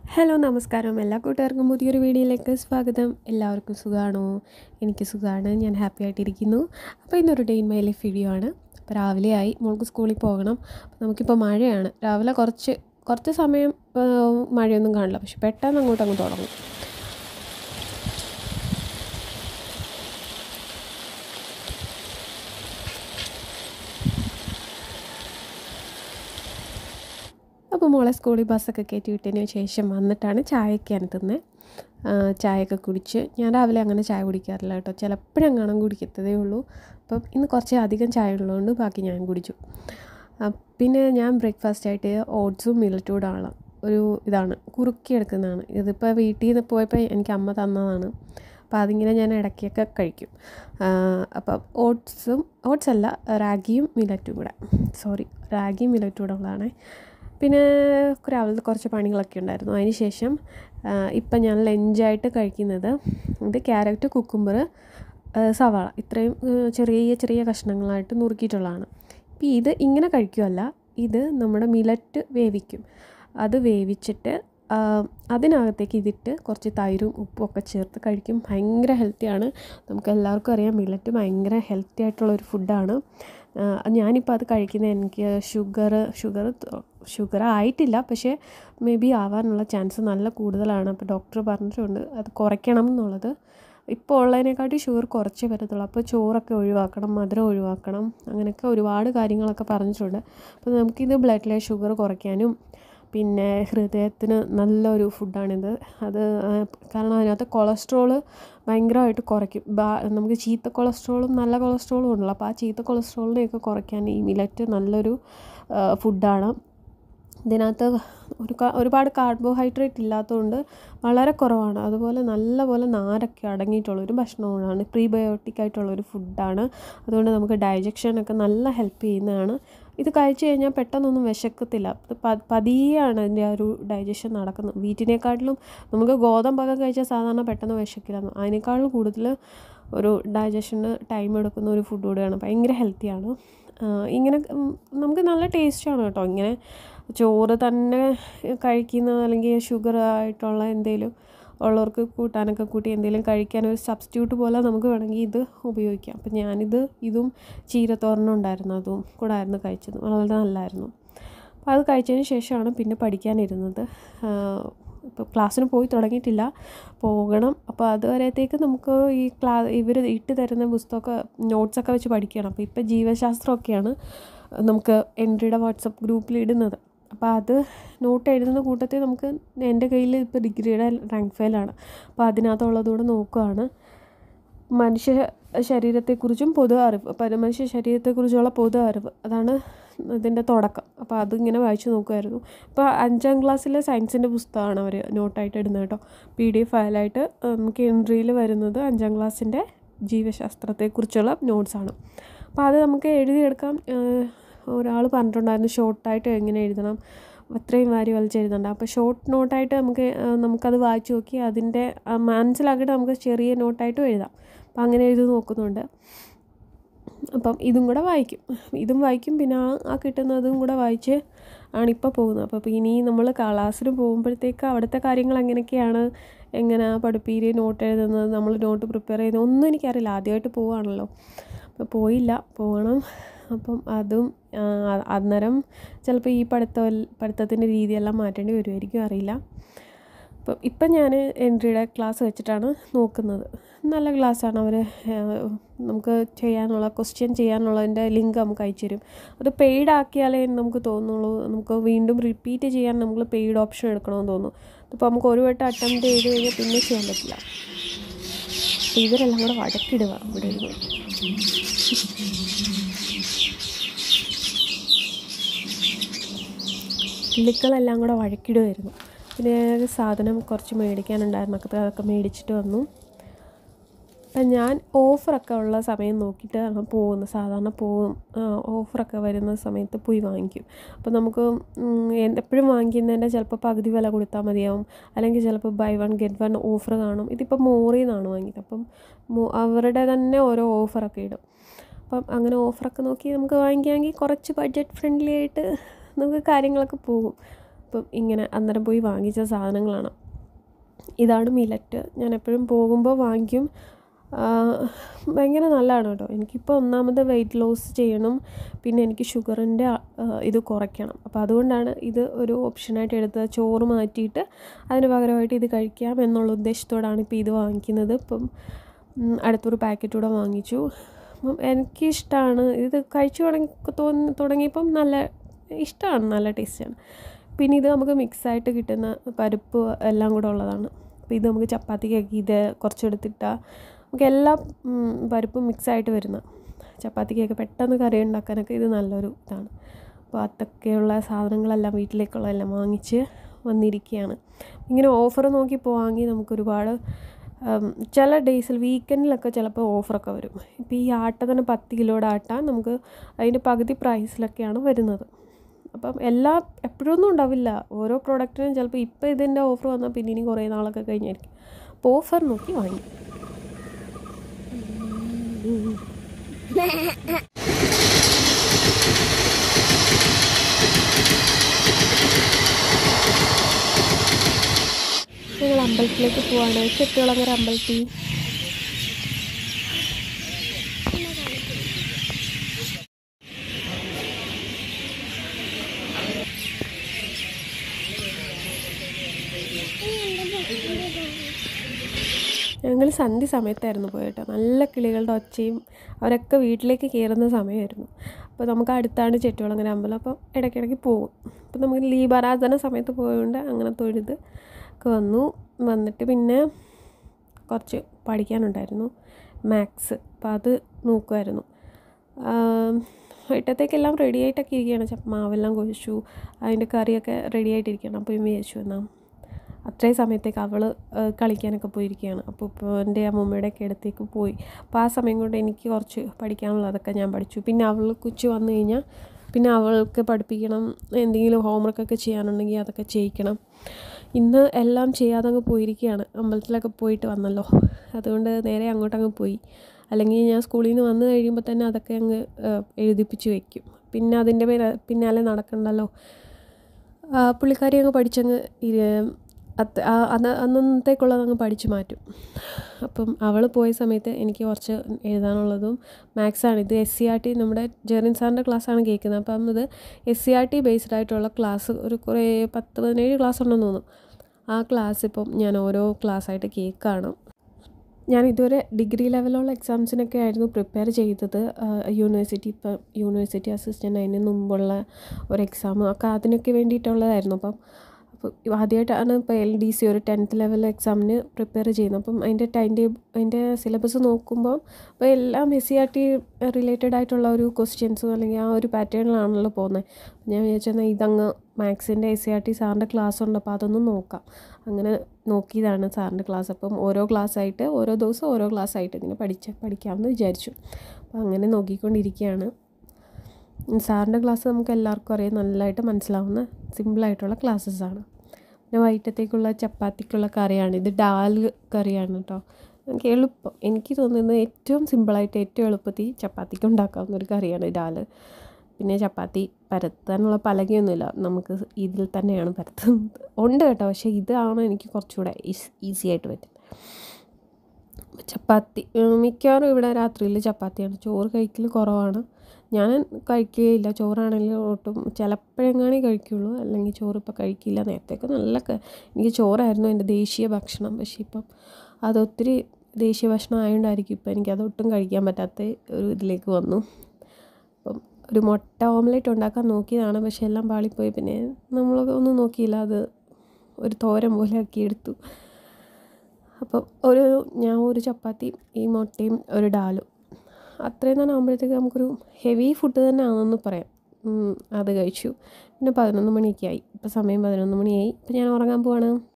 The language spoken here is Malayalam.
ഹലോ നമസ്കാരം എല്ലാ കൂട്ടുകാർക്കും പുതിയൊരു വീഡിയോയിലേക്ക് സ്വാഗതം എല്ലാവർക്കും സുഖമാണോ എനിക്ക് സുഖമാണ് ഞാൻ ഹാപ്പി ആയിട്ടിരിക്കുന്നു അപ്പോൾ ഇന്നൊരു day in my life video ആണ് അപ്പോൾ രാവിലെ ആയി മോൾക്ക് സ്കൂളിൽ പോകണം അപ്പോൾ നമുക്കിപ്പോൾ മഴയാണ് രാവിലെ കുറച്ച് കുറച്ച് സമയം ആ, മഴയൊന്നും കാണില്ല പക്ഷെ പെട്ടെന്ന് അങ്ങോട്ട് അങ്ങ് തുടങ്ങും അപ്പോൾ മോളെ സ്കൂളിൽ ബസ്സൊക്കെ കയറ്റി വിട്ടതിന് ശേഷം വന്നിട്ടാണ് ചായയൊക്കെയാണ് തിന്നത് ചായയൊക്കെ കുടിച്ച് ഞാൻ രാവിലെ അങ്ങനെ ചായ കുടിക്കാറില്ല കേട്ടോ ചിലപ്പോഴെങ്ങാനും കുടിക്കത്തതേ ഉള്ളൂ അപ്പം ഇന്ന് കുറച്ച് അധികം ചായ ഉള്ളതുകൊണ്ട് ബാക്കി ഞാൻ കുടിച്ചു ആ, പിന്നെ ഞാൻ ബ്രേക്ക്ഫാസ്റ്റ് ആയിട്ട് ഓട്സും മില്ലറ്റൂടാണ് ഒരു ഇതാണ് കുറുക്കിയെടുക്കുന്നതാണ് ഇതിപ്പോൾ വീട്ടിൽ നിന്ന് പോയപ്പോൾ എനിക്ക് അമ്മ തന്നതാണ് അപ്പോൾ അതിങ്ങനെ ഞാൻ ഇടയ്ക്കൊക്കെ കഴിക്കും അപ്പം ഓട്സും ഓട്സ് അല്ല റാഗിയും മില്ലറ്റും കൂടെ സോറി റാഗിയും മില്ലറ്റും കൂടെ ഉള്ളതാണേ പിന്നെ രാവിലത്തെ കുറച്ച് പണികളൊക്കെ ഉണ്ടായിരുന്നു അതിന് ശേഷം ഇപ്പം ഞാൻ ലഞ്ചായിട്ട് കഴിക്കുന്നത് ഇത് ക്യാരറ്റ് കുക്കുംബർ സവാള ഇത്രയും ആ, ചെറിയ ചെറിയ കഷ്ണങ്ങളായിട്ട് നുറുക്കിയിട്ടുള്ളതാണ് ഇപ്പം ഇത് ഇങ്ങനെ കഴിക്കുമല്ല ഇത് നമ്മുടെ മിലറ്റ് വേവിക്കും അത് വേവിച്ചിട്ട് ആ, അതിനകത്തേക്ക് ഇതിട്ട് കുറച്ച് തൈരും ഉപ്പും ഒക്കെ ചേർത്ത് കഴിക്കും ഭയങ്കര ഹെൽത്തിയാണ് നമുക്ക് എല്ലാവർക്കും അറിയാം മില്ലറ്റ് ഭയങ്കര ഹെൽത്തി ആയിട്ടുള്ള ഒരു ഫുഡാണ് ഞാനിപ്പോൾ അത് കഴിക്കുന്നത് എനിക്ക് ഷുഗർ ഷുഗർ ഷുഗർ ആയിട്ടില്ല പക്ഷേ മേ ബി ആവാനുള്ള ചാൻസ് നല്ല കൂടുതലാണ് അപ്പോൾ ഡോക്ടർ പറഞ്ഞിട്ടുണ്ട് അത് കുറയ്ക്കണം എന്നുള്ളത് ഇപ്പോൾ ഉള്ളതിനെക്കാട്ടി ഷുഗർ കുറച്ചേ പറ്റത്തുള്ളൂ അപ്പോൾ ചോറൊക്കെ ഒഴിവാക്കണം മധുരം ഒഴിവാക്കണം അങ്ങനെയൊക്കെ ഒരുപാട് കാര്യങ്ങളൊക്കെ പറഞ്ഞിട്ടുണ്ട് അപ്പോൾ നമുക്കിത് ബ്ലഡിലെ ഷുഗർ കുറയ്ക്കാനും പിന്നെ ഹൃദയത്തിന് നല്ലൊരു ഫുഡാണിത് അത് ആ, കാരണം അതിനകത്ത് കൊളസ്ട്രോള് ഭയങ്കരമായിട്ട് കുറയ്ക്കും ബാ നമുക്ക് ചീത്ത കൊളസ്ട്രോളും നല്ല കൊളസ്ട്രോളും ഉണ്ടല്ലോ അപ്പോൾ ആ ചീത്ത കൊളസ്ട്രോളിനെയൊക്കെ കുറയ്ക്കാൻ ഈ മിലറ്റ് നല്ലൊരു ആ, ഫുഡാണ് ഇതിനകത്ത് ഒരു ക- ഒരുപാട് കാർബോഹൈഡ്രേറ്റ് ഇല്ലാത്തതുകൊണ്ട് വളരെ കുറവാണ് അതുപോലെ നല്ലപോലെ നാരൊക്കെ അടങ്ങിയിട്ടുള്ള ഒരു ഭക്ഷണമാണ് പ്രീബയോട്ടിക് ആയിട്ടുള്ള ഒരു ഫുഡാണ് അതുകൊണ്ട് നമുക്ക് ഡൈജഷനൊക്കെ നല്ല ഹെൽപ്പ് ചെയ്യുന്നതാണ് ഇത് കഴിച്ചു കഴിഞ്ഞാൽ പെട്ടെന്നൊന്നും വിശക്കത്തില്ല ഇത് പ- പതിയെയാണ് അതിൻ്റെ ആ ഒരു ഡൈജഷൻ നടക്കുന്നത് വീറ്റിനേക്കാട്ടിലും നമുക്ക് ഗോതമ്പൊക്കെ കഴിച്ചാൽ സാധാരണ പെട്ടെന്ന് വിശക്കില്ല അതിനേക്കാളും കൂടുതൽ ഒരു ഡൈജഷന് ടൈം എടുക്കുന്ന ഒരു ഫുഡ് കൂടെയാണ് ഭയങ്കര ഹെൽത്തിയാണ് ഇങ്ങനെ ഉം, നമുക്ക് നല്ല ടേസ്റ്റാണ് കേട്ടോ ഇങ്ങനെ ചോറ് തന്നെ കഴിക്കുന്ന അല്ലെങ്കിൽ ഷുഗർ ആയിട്ടുള്ള എന്തെങ്കിലും ഉള്ളവർക്ക് കൂട്ടാനൊക്കെ കൂട്ടി എന്തെങ്കിലും കഴിക്കാൻ ഒരു സബ്സ്റ്റിറ്റ്യൂട്ട് പോലെ നമുക്ക് വേണമെങ്കിൽ ഇത് ഉപയോഗിക്കാം അപ്പം ഞാനിത് ഇതും ചീരത്തോരനും ഉണ്ടായിരുന്നു അതും കൂടെ ആയിരുന്നു കഴിച്ചത് വളരെ നല്ലതായിരുന്നു അപ്പോൾ അത് കഴിച്ചതിന് ശേഷമാണ് പിന്നെ പഠിക്കാനിരുന്നത് ഇപ്പോൾ ക്ലാസ്സിന് പോയി തുടങ്ങിയിട്ടില്ല പോകണം അപ്പോൾ അതുവരത്തേക്ക് നമുക്ക് ഈ ക്ലാ ഇവർ ഇട്ട് തരുന്ന പുസ്തകമൊക്കെ നോട്ട്സൊക്കെ വെച്ച് പഠിക്കണം അപ്പോൾ ഇപ്പോൾ ജീവശാസ്ത്രമൊക്കെയാണ് നമുക്ക് എൻട്രിയുടെ വാട്സപ്പ് ഗ്രൂപ്പിൽ ഇടുന്നത് അപ്പോൾ അത് നോട്ട് എഴുതുന്ന കൂട്ടത്തിൽ നമുക്ക് എൻ്റെ കയ്യിൽ ഇപ്പോൾ ഡിഗ്രിയുടെ റാങ്ക് ഫയലാണ് അപ്പോൾ അതിനകത്തുള്ളതുകൂടെ നോക്കുകയാണ് മനുഷ്യ ശരീരത്തെക്കുറിച്ചും പൊതു അറിവ് അപ്പം മനുഷ്യ ശരീരത്തെക്കുറിച്ചുള്ള പൊതു അറിവ് അതാണ് ഇതിൻ്റെ തുടക്കം അപ്പോൾ അതിങ്ങനെ വായിച്ചു നോക്കുമായിരുന്നു ഇപ്പോൾ അഞ്ചാം ക്ലാസ്സിലെ സയൻസിൻ്റെ പുസ്തകമാണ് അവർ നോട്ടായിട്ട് ഇടുന്നത് കേട്ടോ പി ഡി എഫ് ഫയലായിട്ട് നമുക്ക് എൻട്രിയിൽ വരുന്നത് അഞ്ചാം ക്ലാസ്സിൻ്റെ ജീവശാസ്ത്രത്തെക്കുറിച്ചുള്ള നോട്ട്സാണ് അപ്പോൾ അത് നമുക്ക് എഴുതിയെടുക്കാം ഒരാൾ പറഞ്ഞിട്ടുണ്ടായിരുന്നു ഷോർട്ടായിട്ട് എങ്ങനെ എഴുതണം അത്രയും വാരി വലിച്ച് എഴുതണ്ട അപ്പോൾ ഷോർട്ട് നോട്ടായിട്ട് നമുക്ക് ആ, നമുക്കത് വായിച്ച് നോക്കി അതിൻ്റെ ആ, മനസ്സിലാക്കിയിട്ട് നമുക്ക് ചെറിയ നോട്ടായിട്ടും എഴുതാം അപ്പോൾ അങ്ങനെ എഴുതി നോക്കുന്നുണ്ട് അപ്പം ഇതും കൂടെ വായിക്കും ഇതും വായിക്കും പിന്നെ ആ ആ കിട്ടുന്നതും കൂടെ വായിച്ച് ആണിപ്പോൾ പോകുന്നത് അപ്പോൾ ഇനി നമ്മൾ ക്ലാസ്സിന് പോകുമ്പോഴത്തേക്ക് അവിടുത്തെ കാര്യങ്ങൾ എങ്ങനെയൊക്കെയാണ് എങ്ങനെ പഠിപ്പീര് നോട്ട് എഴുതുന്നത് നമ്മൾ നോട്ട് പ്രിപ്പയർ ചെയ്യുന്നത് ഒന്നും എനിക്കറിയില്ല ആദ്യമായിട്ട് പോവുകയാണല്ലോ അപ്പോൾ പോയില്ല പോകണം അപ്പം അതും ആ, അന്നേരം ചിലപ്പോൾ ഈ പഠിത്തം പഠിത്തത്തിൻ്റെ രീതിയെല്ലാം മാറ്റേണ്ടി വരുമായിരിക്കും അറിയില്ല അപ്പം ഇപ്പം ഞാൻ എൻട്രിയുടെ ക്ലാസ് വെച്ചിട്ടാണ് നോക്കുന്നത് നല്ല ക്ലാസ്സാണ് അവർ നമുക്ക് ചെയ്യാനുള്ള ക്വസ്റ്റ്യൻ ചെയ്യാനുള്ളതിൻ്റെ ലിങ്ക് നമുക്ക് അയച്ചു തരും അത് പെയ്ഡ് ആക്കിയാലേ നമുക്ക് തോന്നുള്ളൂ നമുക്ക് വീണ്ടും റിപ്പീറ്റ് ചെയ്യാൻ നമ്മൾ പെയ്ഡ് ഓപ്ഷൻ എടുക്കണമെന്ന് തോന്നുന്നു അപ്പോൾ നമുക്ക് ഒരു വട്ടം അറ്റംപ്റ്റ് ചെയ്ത് കഴിഞ്ഞാൽ പിന്നെ ചെയ്യാൻ പറ്റില്ല അപ്പോൾ ഇവരെല്ലാം കൂടെ വടക്കിടുക ഇവിടെ ഇരുന്ന് കിളിക്കളെല്ലാം കൂടെ വഴക്കിടുമായിരുന്നു പിന്നെ ഒരു സാധനം കുറച്ച് മേടിക്കാനുണ്ടായിരുന്നു അതൊക്കെ അതൊക്കെ മേടിച്ചിട്ട് വന്നു അപ്പം ഞാൻ ഓഫറൊക്കെ ഉള്ള സമയം നോക്കിയിട്ട് ആണ് പോകുന്നത് സാധാരണ പോകും ഓഫറൊക്കെ വരുന്ന സമയത്ത് പോയി വാങ്ങിക്കും അപ്പോൾ നമുക്ക് ഉം, എൻ- എപ്പോഴും വാങ്ങിക്കുന്നതിൻ്റെ ചിലപ്പോൾ പകുതി വില കൊടുത്താൽ മതിയാവും അല്ലെങ്കിൽ ചിലപ്പോൾ buy one get one offer കാണും ഇതിപ്പോൾ മോറിൽ നിന്നാണ് വാങ്ങിയത് അപ്പം മോ- അവരുടെ തന്നെ ഓരോ ഓഫറൊക്കെ ഇടും അപ്പം അങ്ങനെ ഓഫറൊക്കെ നോക്കി നമുക്ക് വാങ്ങിക്കാമെങ്കിൽ കുറച്ച് ബഡ്ജറ്റ് ഫ്രണ്ട്ലി ആയിട്ട് നമുക്ക് കാര്യങ്ങളൊക്കെ പോകും അപ്പം ഇങ്ങനെ അന്നേരം പോയി വാങ്ങിച്ച സാധനങ്ങളാണ് ഇതാണ് മിലറ്റ് ഞാൻ എപ്പോഴും പോകുമ്പോൾ വാങ്ങിക്കും ആ, ഭയങ്കര നല്ലതാണ് കേട്ടോ എനിക്കിപ്പോൾ ഒന്നാമത് വെയിറ്റ് ലോസ് ചെയ്യണം പിന്നെ എനിക്ക് ഷുഗറിൻ്റെ ഇത് കുറയ്ക്കണം അപ്പോൾ അതുകൊണ്ടാണ് ഇത് ഒരു ഓപ്ഷനായിട്ട് എടുത്തത് ചോറ് മാറ്റിയിട്ട് അതിന് പകരമായിട്ട് ഇത് കഴിക്കാം എന്നുള്ള ഉദ്ദേശത്തോടാണ് ഇപ്പോൾ ഇത് വാങ്ങിക്കുന്നത് ഇപ്പം ഉം, അടുത്തൊരു പാക്കറ്റ് കൂടെ വാങ്ങിച്ചു അപ്പം എനിക്കിഷ്ടമാണ് ഇത് കഴിച്ചു തുടങ്ങി തോന്നി തുടങ്ങിയപ്പം നല്ല ഇഷ്ടമാണ് നല്ല ടേസ്റ്റാണ് പിന്നെ ഇത് നമുക്ക് മിക്സായിട്ട് കിട്ടുന്ന പരിപ്പ് എല്ലാം കൂടെ ഉള്ളതാണ് അപ്പോൾ ഇത് നമുക്ക് ചപ്പാത്തിക്കൊക്കെ ഇത് കുറച്ചെടുത്തിട്ടാൽ നമുക്ക് എല്ലാ ഉം, പരിപ്പും മിക്സായിട്ട് വരുന്ന ചപ്പാത്തിക്കൊക്കെ പെട്ടെന്ന് കറി ഉണ്ടാക്കാനൊക്കെ ഇത് നല്ലൊരു ഇതാണ് അപ്പോൾ അതൊക്കെയുള്ള സാധനങ്ങളെല്ലാം വീട്ടിലേക്കുള്ളതെല്ലാം വാങ്ങിച്ച് വന്നിരിക്കുകയാണ് ഇങ്ങനെ ഓഫർ നോക്കി പോവാമെങ്കിൽ നമുക്ക് ഒരുപാട് ഉം, ചില ഡേയ്സിൽ വീക്കെൻഡിലൊക്കെ ചിലപ്പോൾ ഓഫറൊക്കെ വരും ഇപ്പോൾ ഈ ആട്ട തന്നെ പത്ത് കിലോയുടെ ആട്ട നമുക്ക് അതിൻ്റെ പകുതി പ്രൈസിലൊക്കെയാണ് വരുന്നത് അപ്പം എല്ലാ എപ്പോഴൊന്നും ഉണ്ടാവില്ല ഓരോ പ്രോഡക്റ്റിനും ചിലപ്പോൾ ഇപ്പോൾ ഇതിൻ്റെ ഓഫർ വന്നാൽ പിന്നെ ഇനി കുറേ നാളൊക്കെ കഴിഞ്ഞായിരിക്കും അപ്പോൾ ഓഫർ നോക്കി വാങ്ങി ഞങ്ങൾ അമ്പലത്തിലേക്ക് പോവാണ് ചെട്ടികുളങ്ങര അമ്പലത്തിൽ ഞങ്ങൾ സന്ധ്യ സമയത്തായിരുന്നു പോയിട്ട് നല്ല കിളികളുടെ ഒച്ചയും അവരൊക്കെ വീട്ടിലേക്ക് കയറുന്ന സമയമായിരുന്നു അപ്പോൾ നമുക്ക് അടുത്താണ് ചെട്ടികുളങ്ങര അമ്പലം അപ്പോൾ ഇടയ്ക്കിടയ്ക്ക് പോകും അപ്പോൾ നമുക്ക് ലീപാരാധന സമയത്ത് പോയതുകൊണ്ട് അങ്ങനെ തൊഴുത് ഒക്കെ വന്നു വന്നിട്ട് പിന്നെ കുറച്ച് പഠിക്കാനുണ്ടായിരുന്നു മാത്സ് അപ്പോൾ അത് നോക്കുമായിരുന്നു വൈകിട്ടത്തേക്കെല്ലാം റെഡി ആയിട്ടൊക്കെ ഇരിക്കുകയാണ് ചപ്പ മാവെല്ലാം കുഴിച്ചു അതിൻ്റെ കറിയൊക്കെ റെഡി ആയിട്ടിരിക്കുകയാണ് അപ്പോൾ ഇമ്മ വിചാരിച്ചു എന്നാൽ അത്രയും സമയത്തേക്ക് അവൾ കളിക്കാനൊക്കെ പോയിരിക്കുകയാണ് അപ്പോൾ ഇപ്പോൾ എൻ്റെ അമ്മൂമ്മയുടെ ഒക്കെ അടുത്തേക്ക് പോയി അപ്പോൾ ആ സമയം കൊണ്ട് എനിക്ക് കുറച്ച് പഠിക്കാനുള്ളതൊക്കെ ഞാൻ പഠിച്ചു പിന്നെ അവൾ കൊച്ചു വന്നു കഴിഞ്ഞാൽ പിന്നെ അവൾക്ക് പഠിപ്പിക്കണം എന്തെങ്കിലും ഹോംവർക്കൊക്കെ ചെയ്യാനുണ്ടെങ്കിൽ അതൊക്കെ ചെയ്യിക്കണം ഇന്ന് എല്ലാം ചെയ്യാതെ അങ്ങ് പോയിരിക്കുകയാണ് അമ്പലത്തിലൊക്കെ പോയിട്ട് വന്നല്ലോ അതുകൊണ്ട് നേരെ അങ്ങോട്ടങ്ങ് പോയി അല്ലെങ്കിൽ ഞാൻ സ്കൂളിൽ നിന്ന് വന്നു കഴിയുമ്പോൾ തന്നെ അതൊക്കെ അങ്ങ് ഏഹ്, എഴുതിപ്പിച്ച് വെക്കും പിന്നെ അതിൻ്റെ പേര് പിന്നാലെ നടക്കണ്ടല്ലോ ആ, പുള്ളിക്കാരി അങ്ങ് പഠിച്ചങ്ങ് ഇര- അത് ആ- അത് അന്നത്തേക്കുള്ളത് അങ്ങ് പഠിച്ചു മാറ്റും അപ്പം അവൾ പോയ സമയത്ത് എനിക്ക് കുറച്ച് എഴുതാനുള്ളതും മാത്സാണ് ഇത് എസ് സി ആർ ടി നമ്മുടെ ജെറിൻ സാറിൻ്റെ ക്ലാസ്സാണ് കേൾക്കുന്നത് അപ്പം ഇത് S C R T based ആയിട്ടുള്ള ക്ലാസ് ഒരു കുറേ പത്ത് പതിനേഴ് ക്ലാസ് ഉണ്ടെന്ന് തോന്നുന്നു ആ ക്ലാസ് ഇപ്പം ഞാൻ ഓരോ ക്ലാസ്സായിട്ട് കേൾക്കുകയാണ് ഞാൻ ഇതുവരെ ഡിഗ്രി ലെവലുള്ള എക്സാംസിനൊക്കെ ആയിരുന്നു പ്രിപ്പയർ ചെയ്തത് യൂണിവേഴ്സിറ്റി ഇപ്പം യൂണിവേഴ്സിറ്റി അസിസ്റ്റൻ്റ് അതിന് മുമ്പുള്ള ഒരു എക്സാം ഒക്കെ അതിനൊക്കെ വേണ്ടിയിട്ടുള്ളതായിരുന്നു അപ്പം അപ്പോൾ ആദ്യമായിട്ടാണ് ഇപ്പോൾ എൽ ഡി സി ഒരു ടെൻത്ത് ലെവൽ എക്സാമിന് പ്രിപ്പയർ ചെയ്യുന്നത് അപ്പം അതിൻ്റെ ടൈം ടേബിൾ അതിൻ്റെ സിലബസ് നോക്കുമ്പോൾ അപ്പോൾ എല്ലാം S C R T related ആയിട്ടുള്ള ഒരു ക്വസ്റ്റ്യൻസും അല്ലെങ്കിൽ ആ ഒരു പാറ്റേണിലാണല്ലോ പോകുന്നത് ഞാൻ വിചാരിച്ചെന്നാൽ ഇതങ്ങ് മാത്സിൻ്റെ എസ് സി ആർ ടി സാറിൻ്റെ ക്ലാസ് ഉണ്ട് അപ്പോൾ അതൊന്ന് നോക്കാം അങ്ങനെ നോക്കിയതാണ് സാറിൻ്റെ ക്ലാസ് അപ്പം ഓരോ ക്ലാസ് ആയിട്ട് ഓരോ ദിവസം ഓരോ ക്ലാസ് ആയിട്ട് ഇങ്ങനെ പഠിച്ച് പഠിക്കാമെന്ന് വിചാരിച്ചു അപ്പോൾ അങ്ങനെ നോക്കിക്കൊണ്ടിരിക്കുകയാണ് സാറിൻ്റെ ക്ലാസ് നമുക്ക് എല്ലാവർക്കും അറിയാം നല്ലതായിട്ട് മനസ്സിലാവുന്ന സിമ്പിളായിട്ടുള്ള ക്ലാസ്സസ് ആണ് പിന്നെ വൈകിട്ടത്തേക്കുള്ള ചപ്പാത്തിക്കുള്ള കറിയാണ് ഇത് ഡാൽ കറിയാണ് കേട്ടോ എനിക്ക് എളുപ്പം എനിക്ക് തോന്നുന്നത് ഏറ്റവും സിമ്പിളായിട്ട് ഏറ്റവും എളുപ്പത്തിൽ ചപ്പാത്തിക്ക് ഉണ്ടാക്കാവുന്ന ഒരു കറിയാണ് ഡാൽ പിന്നെ ചപ്പാത്തി പരത്താനുള്ള പലകയൊന്നുമില്ല നമുക്ക് ഇതിൽ തന്നെയാണ് പരത്തുന്നത് ഉണ്ട് കേട്ടോ പക്ഷേ ഇതാണ് എനിക്ക് കുറച്ചുകൂടെ ഈസി ആയിട്ട് പറ്റുന്നത് ചപ്പാത്തി ഉം, മിക്കവാറും ഇവിടെ രാത്രിയിൽ ചപ്പാത്തിയാണ് ചോറ് കഴിക്കൽ കുറവാണ് ഞാൻ കഴിക്കുകയില്ല ചോറാണെങ്കിലും ഒട്ടും ചിലപ്പോഴെങ്ങാനേ കഴിക്കുള്ളൂ അല്ലെങ്കിൽ ചോറ് ഇപ്പോൾ കഴിക്കില്ല നേരത്തെയൊക്കെ നല്ല ക- എനിക്ക് ചോറായിരുന്നു എൻ്റെ ദേശീയ ഭക്ഷണം പക്ഷേ ഇപ്പം അതൊത്തിരി ദേശീയ ഭക്ഷണം ആയതുകൊണ്ടായിരിക്കും ഇപ്പം എനിക്കത് ഒട്ടും കഴിക്കാൻ പറ്റാത്ത ഒരു ഇതിലേക്ക് വന്നു അപ്പം ഒരു മുട്ട ഓംലെറ്റ് ഉണ്ടാക്കാൻ നോക്കിയതാണ് പക്ഷേ എല്ലാം പാളിപ്പോയി പിന്നെ നമ്മൾ ഒന്നും നോക്കിയില്ല അത് ഒരു തോരൻ പോലെ ആക്കിയെടുത്തു അപ്പം ഒരു ഞാൻ ഒരു ചപ്പാത്തിയും ഈ മുട്ടയും ഒരു ഡാലും അത്രയും തന്നെ ആകുമ്പോഴത്തേക്ക് നമുക്കൊരു ഹെവി ഫുഡ് തന്നെ ആണെന്ന് പറയാം ഉം, അത് കഴിച്ചു പിന്നെ പതിനൊന്ന് മണിയൊക്കെ ആയി ഇപ്പം സമയം പതിനൊന്ന് മണിയായി ഇപ്പം ഞാൻ ഉറങ്ങാൻ പോവാണ്